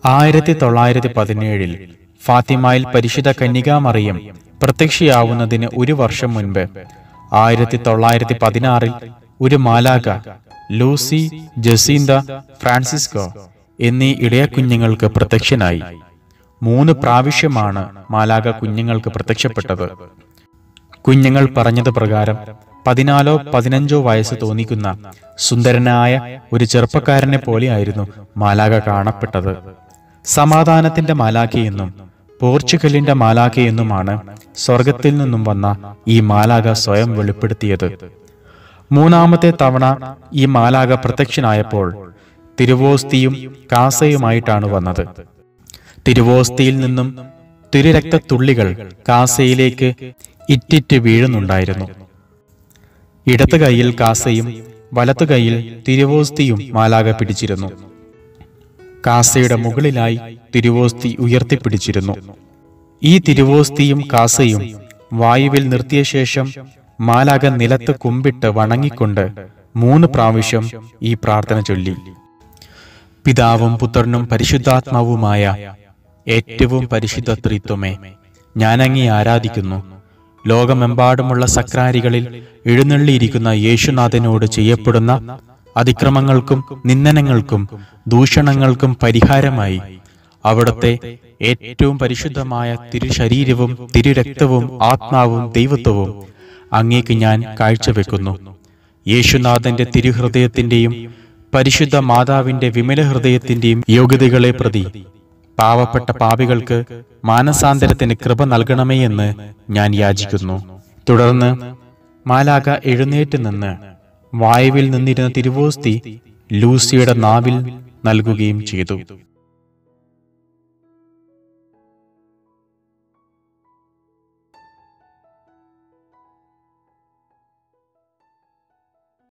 ആയിരത്തി തൊള്ളായിരത്തി പതിനേഴിൽ ഫാത്തിമയിൽ പരിശുദ്ധ കന്യകാമറിയം പ്രത്യക്ഷയാവുന്നതിന് ഒരു വർഷം മുൻപ് ആയിരത്തി തൊള്ളായിരത്തി പതിനാറിൽ ഒരു മാലാക ലൂസി ജസീന്ത ഫ്രാൻസിസ്കോ എന്നീ ഇടയക്കുഞ്ഞുങ്ങൾക്ക് പ്രത്യക്ഷനായി മൂന്ന് പ്രാവശ്യമാണ് മാലാക കുഞ്ഞുങ്ങൾക്ക് പ്രത്യക്ഷപ്പെട്ടത് കുഞ്ഞുങ്ങൾ പറഞ്ഞത് പ്രകാരം പതിനാലോ പതിനഞ്ചോ വയസ്സ് തോന്നിക്കുന്ന സുന്ദരനായ ഒരു ചെറുപ്പക്കാരനെ പോലെയായിരുന്നു മാലാക കാണപ്പെട്ടത് സമാധാനത്തിന്റെ മാലാഖയെന്നും പോർച്ചുഗലിന്റെ മാലാഖയെന്നുമാണ് സ്വർഗത്തിൽ നിന്നും വന്ന ഈ മാലാക സ്വയം വെളിപ്പെടുത്തിയത് മൂന്നാമത്തെ തവണ ഈ മാലാക പ്രത്യക്ഷനായപ്പോൾ തിരുവോസ്തിയും കാസയുമായിട്ടാണ് വന്നത് തിരുവോസ്തിയിൽ നിന്നും തിരുരക്തത്തുള്ളികൾ കാസയിലേക്ക് ഇറ്റിറ്റ് വീഴുന്നുണ്ടായിരുന്നു ഇടത്ത് കൈയിൽ കാസയും വലത്തു കൈയിൽ തിരുവോസ്തിയും മാലാക പിടിച്ചിരുന്നു കാസയുടെ മുകളിലായി തിരുവോസ്തി ഉയർത്തിപ്പിടിച്ചിരുന്നു ഈ തിരുവോസ്തിയും കാസയും വായുവിൽ നിർത്തിയ ശേഷം മാലാക നിലത്ത് കുമ്പിട്ട് വണങ്ങിക്കൊണ്ട് മൂന്ന് പ്രാവശ്യം ഈ പ്രാർത്ഥന ചൊല്ലി പിതാവും പുത്രനും പരിശുദ്ധാത്മാവുമായ ഏറ്റവും പരിശുദ്ധ ത്രിത്വമേ ഞാനങ്ങി ആരാധിക്കുന്നു ലോകമെമ്പാടുമുള്ള സക്രാരികളിൽ എഴുന്നള്ളിയിരിക്കുന്ന യേശുനാഥനോട് ചെയ്യപ്പെടുന്ന അതിക്രമങ്ങൾക്കും നിന്ദനങ്ങൾക്കും ദൂഷണങ്ങൾക്കും പരിഹാരമായി അവിടുത്തെ ഏറ്റവും പരിശുദ്ധമായ തിരുശരീരവും തിരുരക്തവും ആത്മാവും ദൈവത്വവും അങ്ങേക്ക് ഞാൻ കാഴ്ചവെക്കുന്നു യേശുനാഥന്റെ തിരുഹൃദയത്തിന്റെയും പരിശുദ്ധ മാതാവിന്റെ വിമല ഹൃദയത്തിന്റെയും യോഗ്യതകളെ പ്രതി പാവപ്പെട്ട പാപികൾക്ക് മാനസാന്തരത്തിന് കൃപ നൽകണമേ എന്ന് ഞാൻ യാചിക്കുന്നു തുടർന്ന് മാലാക എഴുന്നേറ്റ് നിന്ന് വായുവിൽ നിന്നിരുന്ന തിരുവോസ്തി ലൂസിയുടെ നാവിൽ നൽകുകയും ചെയ്തു